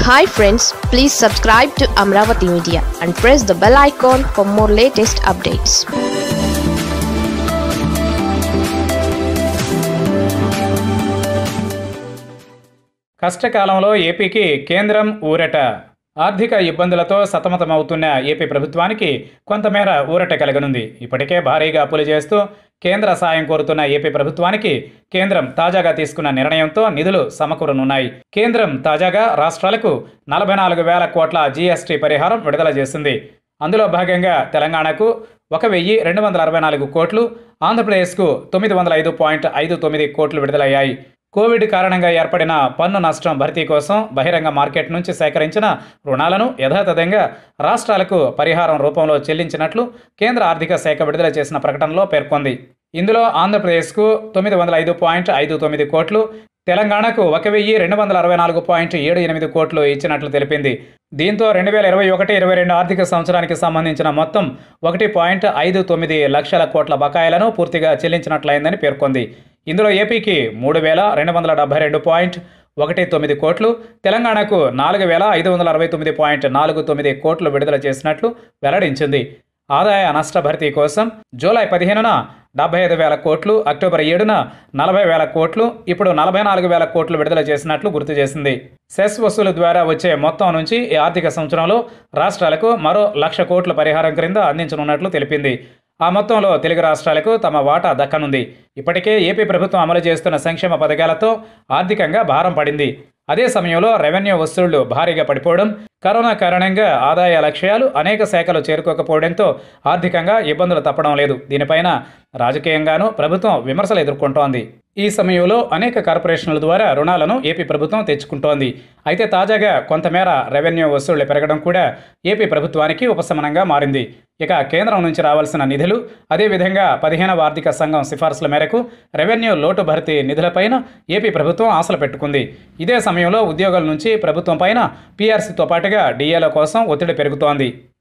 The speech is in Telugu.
hi friends please subscribe to Amaravati media and press the bell icon for more latest updates కష్టకాలంలో ఏపీకి కేంద్రం ఊరట ఆర్థిక ఇబ్బందులతో సతమతమవుతున్న ఏపీ ప్రభుత్వానికి కొంతమేర ఊరట కలగనుంది ఇప్పటికే భారీగా అప్పులు చేస్తూ కేంద్ర సాయం కోరుతున్న ఏపీ ప్రభుత్వానికి కేంద్రం తాజాగా తీసుకున్న నిర్ణయంతో నిధులు సమకూరనున్నాయి కేంద్రం తాజాగా రాష్ట్రాలకు నలభై నాలుగు వేల కోట్ల జీఎస్టీ పరిహారం విడుదల చేసింది అందులో భాగంగా తెలంగాణకు ఒక వెయ్యి రెండు వందల అరవై నాలుగు కోట్లు ఆంధ్రప్రదేశ్కు తొమ్మిది వందల ఐదు పాయింట్ ఐదు తొమ్మిది కోట్లు విడుదలయ్యాయి కోవిడ్ కారణంగా ఏర్పడిన పన్ను నష్టం భర్తీ కోసం బహిరంగ మార్కెట్ నుంచి సేకరించిన రుణాలను యథాతథంగా రాష్ట్రాలకు పరిహారం రూపంలో చెల్లించినట్లు కేంద్ర ఆర్థిక శాఖ విడుదల చేసిన ప్రకటనలో పేర్కొంది ఇందులో ఆంధ్రప్రదేశ్కు తొమ్మిది వందల ఐదు పాయింట్ ఐదు తొమ్మిది కోట్లు తెలంగాణకు ఒక వెయ్యి రెండు వందల అరవై నాలుగు పాయింట్ ఏడు ఎనిమిది కోట్లు ఇచ్చినట్లు తెలిపింది దీంతో రెండు వేల ఇరవై ఒకటి ఇరవై రెండు ఆర్థిక సంవత్సరానికి సంబంధించిన మొత్తం ఒకటి పాయింట్ ఐదు తొమ్మిది లక్షల కోట్ల బకాయిలను పూర్తిగా చెల్లించినట్లయిందని పేర్కొంది ఇందులో ఏపీకి మూడు వేల రెండు వందల డెబ్బై రెండు పాయింట్ ఒకటి తొమ్మిది కోట్లు తెలంగాణకు నాలుగు వేల ఐదు వందల అరవై తొమ్మిది పాయింట్ నాలుగు తొమ్మిది కోట్లు విడుదల చేసినట్లు వెల్లడించింది ఆదాయ నష్ట భర్తీ కోసం జూలై పదిహేనున డెబ్బై ఐదు వేల కోట్లు అక్టోబర్ ఏడున నలభై వేల కోట్లు ఇప్పుడు నలభై నాలుగు వేల కోట్లు విడుదల చేసినట్లు గుర్తు చేసింది సెస్ వసూలు ద్వారా వచ్చే మొత్తం నుంచి ఈ ఆర్థిక సంవత్సరంలో రాష్ట్రాలకు మరో లక్ష కోట్ల పరిహారం క్రింద అందించనున్నట్లు తెలిపింది ఆ మొత్తంలో తెలుగు రాష్ట్రాలకు తమ వాటా దక్కనుంది ఇప్పటికే ఏపీ ప్రభుత్వం అమలు చేస్తున్న సంక్షేమ పథకాలతో ఆర్థికంగా భారం పడింది అదే సమయంలో రెవెన్యూ వసూళ్లు భారీగా పడిపోవడం కరోనా కారణంగా ఆదాయ లక్ష్యాలు అనేక శాఖలు చేరుకోకపోవడంతో ఆర్థికంగా ఇబ్బందులు తప్పడం లేదు దీనిపైన రాజకీయంగానూ ప్రభుత్వం విమర్శలు ఎదుర్కొంటోంది ఈ సమయంలో అనేక కార్పొరేషన్ల ద్వారా రుణాలను ఏపీ ప్రభుత్వం తెచ్చుకుంటోంది అయితే తాజాగా కొంతమేర రెవెన్యూ వసూళ్లు పెరగడం కూడా ఏపీ ప్రభుత్వానికి ఉపశమనంగా మారింది ఇక కేంద్రం నుంచి రావాల్సిన నిధులు అదేవిధంగా పదిహేనవ ఆర్థిక సంఘం సిఫార్సుల మేరకు రెవెన్యూ లోటు భర్తీ నిధులపైన ఏపీ ప్రభుత్వం ఆశలు పెట్టుకుంది ఇదే సమయంలో ఉద్యోగుల నుంచి ప్రభుత్వం పైన పీఆర్సీతో పాటుగా డిఏల కోసం ఒత్తిడి పెరుగుతోంది